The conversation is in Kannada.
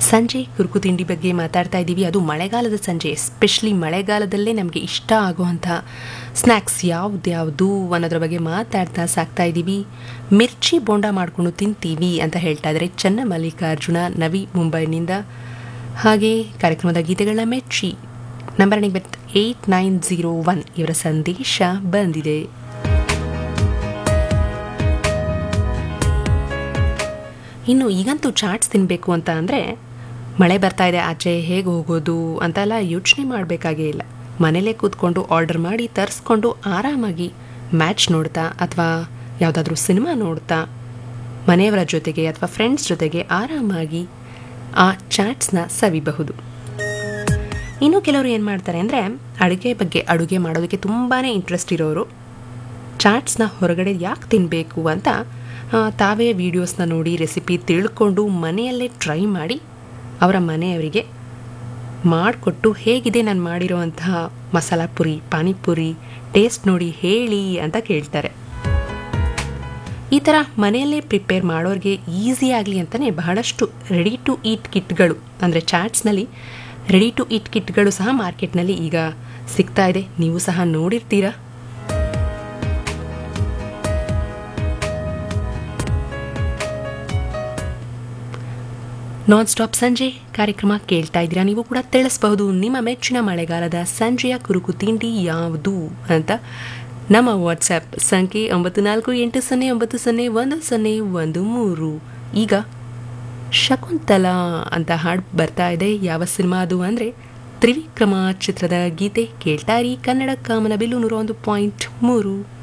ಸಂಜೆ ಕುರುಕು ತಿಂಡಿ ಬಗ್ಗೆ ಮಾತಾಡ್ತಾ ಇದ್ದೀವಿ ಅದು ಮಳೆಗಾಲದ ಸಂಜೆ ಎಸ್ಪೆಷಲಿ ಮಳೆಗಾಲದಲ್ಲೇ ನಮಗೆ ಇಷ್ಟ ಆಗುವಂಥ ಸ್ನ್ಯಾಕ್ಸ್ ಯಾವ್ದ್ಯಾವುದು ಅನ್ನೋದ್ರ ಬಗ್ಗೆ ಮಾತಾಡ್ತಾ ಸಾಕ್ತಾ ಇದ್ದೀವಿ ಮಿರ್ಚಿ ಬೋಂಡ ಮಾಡಿಕೊಂಡು ತಿಂತೀವಿ ಅಂತ ಹೇಳ್ತಾ ಇದ್ದಾರೆ ಚನ್ನ ಮಲ್ಲಿಕಾರ್ಜುನ ನವಿ ಮುಂಬೈನಿಂದ ಹಾಗೆ ಕಾರ್ಯಕ್ರಮದ ಗೀತೆಗಳನ್ನ ಮೆಚ್ಚಿ ನಂಬರ್ನಿಗೆ ಬತ್ ಏಯ್ಟ್ ನೈನ್ ಜೀರೋ ಒನ್ ಇವರ ಸಂದೇಶ ಬಂದಿದೆ ಇನ್ನು ಈಗಂತೂ ಚಾಟ್ಸ್ ತಿನ್ನಬೇಕು ಅಂತ ಅಂದರೆ ಮಳೆ ಬರ್ತಾ ಇದೆ ಆಚೆ ಹೇಗೆ ಹೋಗೋದು ಅಂತೆಲ್ಲ ಯೋಚನೆ ಮಾಡಬೇಕಾಗೇ ಇಲ್ಲ ಮನೇಲೇ ಕೂತ್ಕೊಂಡು ಆರ್ಡರ್ ಮಾಡಿ ತರಿಸ್ಕೊಂಡು ಆರಾಮಾಗಿ ಮ್ಯಾಚ್ ನೋಡ್ತಾ ಅಥವಾ ಯಾವುದಾದ್ರೂ ಸಿನಿಮಾ ನೋಡ್ತಾ ಮನೆಯವರ ಜೊತೆಗೆ ಅಥವಾ ಫ್ರೆಂಡ್ಸ್ ಜೊತೆಗೆ ಆರಾಮಾಗಿ ಆ ಚಾಟ್ಸ್ನ ಸವಿಬಹುದು ಇನ್ನು ಕೆಲವರು ಏನು ಮಾಡ್ತಾರೆ ಅಂದರೆ ಅಡುಗೆ ಬಗ್ಗೆ ಅಡುಗೆ ಮಾಡೋದಕ್ಕೆ ತುಂಬಾ ಇಂಟ್ರೆಸ್ಟ್ ಇರೋರು ಚಾಟ್ಸ್ನ ಹೊರಗಡೆ ಯಾಕೆ ತಿನ್ನಬೇಕು ಅಂತ ಆ, ತಾವೇ ವೀಡಿಯೋಸ್ನ ನೋಡಿ ರೆಸಿಪಿ ತಿಳ್ಕೊಂಡು ಮನೆಯಲ್ಲೇ ಟ್ರೈ ಮಾಡಿ ಅವರ ಮನೆಯವರಿಗೆ ಮಾಡಿಕೊಟ್ಟು ಹೇಗಿದೆ ನಾನು ಮಾಡಿರೋವಂತಹ ಮಸಾಲ ಪುರಿ ಪಾನಿಪುರಿ ಟೇಸ್ಟ್ ನೋಡಿ ಹೇಳಿ ಅಂತ ಕೇಳ್ತಾರೆ ಈ ಥರ ಮನೆಯಲ್ಲೇ ಪ್ರಿಪೇರ್ ಮಾಡೋರಿಗೆ ಈಸಿ ಆಗಲಿ ಅಂತಲೇ ಬಹಳಷ್ಟು ರೆಡಿ ಟು ಈಟ್ ಕಿಟ್ಗಳು ಅಂದರೆ ಚಾಟ್ಸ್ನಲ್ಲಿ ರೆಡಿ ಟು ಈಟ್ ಕಿಟ್ಗಳು ಸಹ ಮಾರ್ಕೆಟ್ನಲ್ಲಿ ಈಗ ಸಿಗ್ತಾ ಇದೆ ನೀವು ಸಹ ನೋಡಿರ್ತೀರಾ ನಾನ್ ಸ್ಟಾಪ್ ಸಂಜೆ ಕಾರ್ಯಕ್ರಮ ಕೇಳ್ತಾ ಇದ್ದೀರಾ ನೀವು ಕೂಡ ತಿಳಿಸಬಹುದು ನಿಮ್ಮ ಮೆಚ್ಚಿನ ಮಳೆಗಾಲದ ಸಂಜೆಯ ಕುರುಕು ತಿಂಡಿ ಯಾವುದು ಅಂತ ನಮ್ಮ ವಾಟ್ಸ್ಆ್ಯಪ್ ಸಂಖ್ಯೆ ಒಂಬತ್ತು ನಾಲ್ಕು ಎಂಟು ಸೊನ್ನೆ ಒಂಬತ್ತು ಸೊನ್ನೆ ಒಂದು ಸೊನ್ನೆ ಒಂದು ಮೂರು ಈಗ ಶಕುಂತಲಾ ಅಂತ ಹಾಡು ಬರ್ತಾ ಇದೆ ಯಾವ ಸಿನಿಮಾ ಅದು ಅಂದರೆ ತ್ರಿವಿಕ್ರಮ ಚಿತ್ರದ ಗೀತೆ ಕೇಳ್ತಾರಿ ಕನ್ನಡ ಕಾಮನ ಬಿಲ್ಲು ನೂರ ಒಂದು ಪಾಯಿಂಟ್ ಮೂರು